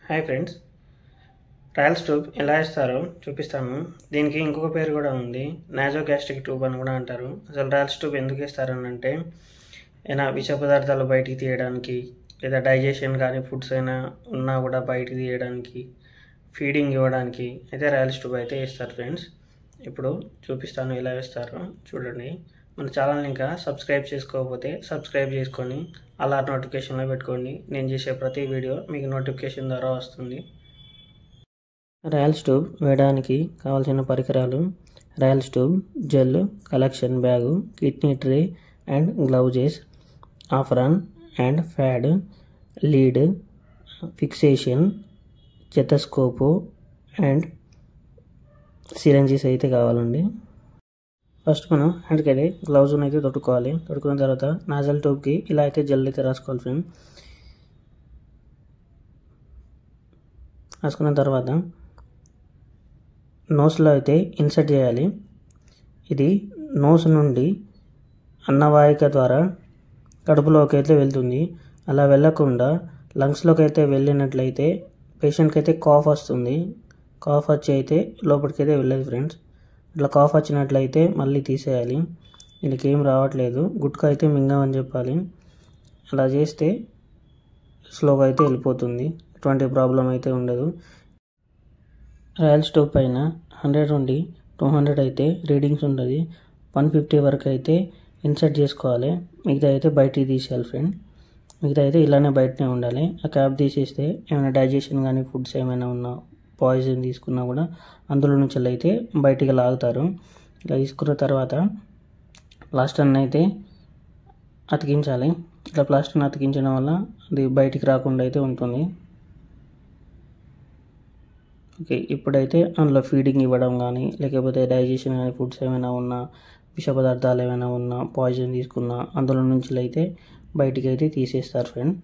hi friends trials tube ఎలా ఇస్తారో చూపిస్తాను దీనికి ఇంకొక పేరు కూడా ఉంది నాజో గ్యాస్ట్రిక్ ట్యూబ్ అని కూడా అంటారు అసలు ట్రయల్స్ ట్యూబ్ ఎందుకు ఇస్తారని అంటే ఏమైనా విష పదార్థాలు బయటికి తీయడానికి లేదా డైజెషన్ కానీ ఫుడ్స్ అయినా ఉన్నా కూడా బయటికి తీయడానికి ఫీడింగ్ ఇవ్వడానికి అయితే రాయల్స్ ట్యూబ్ అయితే ఇస్తారు ఫ్రెండ్స్ ఇప్పుడు చూపిస్తాను ఎలా వేస్తారో చూడండి మన ఛానల్ని ఇంకా సబ్స్క్రైబ్ చేసుకోకపోతే సబ్స్క్రైబ్ చేసుకొని అలా నోటిఫికేషన్లో పెట్టుకోండి నేను చేసే ప్రతి వీడియో మీకు నోటిఫికేషన్ ద్వారా వస్తుంది రాయల్ స్టూబ్ వేయడానికి కావాల్సిన పరికరాలు Ryle's tube gel collection bag kidney tray and gloves apron and pad lead fixation stethoscope and syringes అయితే కావాలండి ఫస్ట్ మనం హ్యాండ్కి అయితే గ్లౌజ్ని అయితే తొడుక్కోవాలి తొడుక్కున్న తర్వాత నాజల్ ట్యూబ్కి ఇలా అయితే జెల్ అయితే రాసుకోవాలి ఫ్రెండ్ రాసుకున్న తర్వాత నోస్లో అయితే ఇన్సర్ట్ చేయాలి ఇది నోస్ నుండి అన్నవాహిక ద్వారా కడుపులోకి అయితే వెళ్తుంది అలా వెళ్ళకుండా లంగ్స్లోకి అయితే వెళ్ళినట్లయితే పేషెంట్కి అయితే కాఫ్ వస్తుంది కాఫ్ వచ్చి అయితే లోపలికి అయితే వెళ్ళదు ఫ్రెండ్స్ ఇట్లా కాఫ్ వచ్చినట్లయితే మళ్ళీ తీసేయాలి దీనికి ఏం రావట్లేదు గుట్కా అయితే మింగమని చెప్పాలి అలా చేస్తే స్లోగా అయితే వెళ్ళిపోతుంది ఎటువంటి ప్రాబ్లం అయితే ఉండదు రాయల్ స్టవ్ పైన హండ్రెడ్ నుండి టూ హండ్రెడ్ అయితే రీడింగ్స్ ఉంటుంది వన్ ఫిఫ్టీ వరకు అయితే ఇన్సర్ట్ చేసుకోవాలి మిగతా అయితే బయటికి తీసేయాలి ఫ్రెండ్ మిగతా అయితే ఇలానే బయటనే ఉండాలి ఆ క్యాప్ తీసేస్తే ఏమైనా డైజెషన్ కానీ ఫుడ్స్ ఏమైనా ఉన్నా పాయిజన్ తీసుకున్నా కూడా అందులో నుంచి అయితే బయటికి లాగుతారు ఇలా తీసుకున్న తర్వాత ప్లాస్టర్ని అయితే అతికించాలి ఇట్లా ప్లాస్టర్ని అతికించడం వల్ల అది బయటికి రాకుండా అయితే ఉంటుంది ఓకే ఇప్పుడైతే అందులో ఫీడింగ్ ఇవ్వడం కానీ లేకపోతే డైజెషన్ కానీ ఫుడ్స్ ఏమైనా ఉన్నా విష పదార్థాలు ఏమైనా ఉన్నా పాయిజన్ తీసుకున్నా అందులో నుంచి అయితే బయటికి అయితే తీసేస్తారు ఫ్రెండ్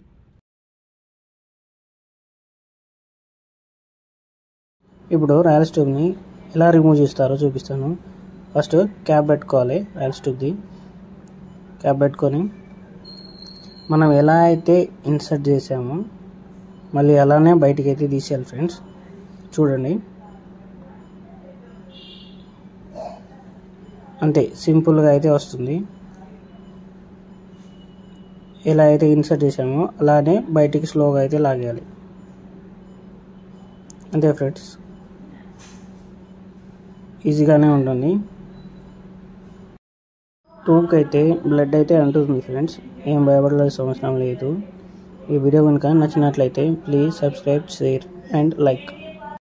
ఇప్పుడు రాయల్ స్టూబ్ని ఎలా రిమూవ్ చేస్తారో చూపిస్తాను ఫస్ట్ క్యాప్ పెట్టుకోవాలి రాయల్ స్టూబ్ది క్యాప్ పెట్టుకొని మనం ఎలా అయితే ఇన్సర్ట్ చేసామో మళ్ళీ అలానే బయటికి అయితే తీసేయాలి ఫ్రెండ్స్ చూడండి అంతే సింపుల్గా అయితే వస్తుంది ఎలా అయితే ఇన్సర్ట్ చేసామో అలానే బయటికి స్లోగా అయితే లాగేయాలి అంతే ఫ్రెండ్స్ ఈజీగానే ఉంటుంది ట్యూబ్కి అయితే బ్లడ్ అయితే అంటుంది ఫ్రెండ్స్ ఏం భయపడాల్సిన అవసరం లేదు ఈ వీడియో కనుక నచ్చినట్లయితే please subscribe share and like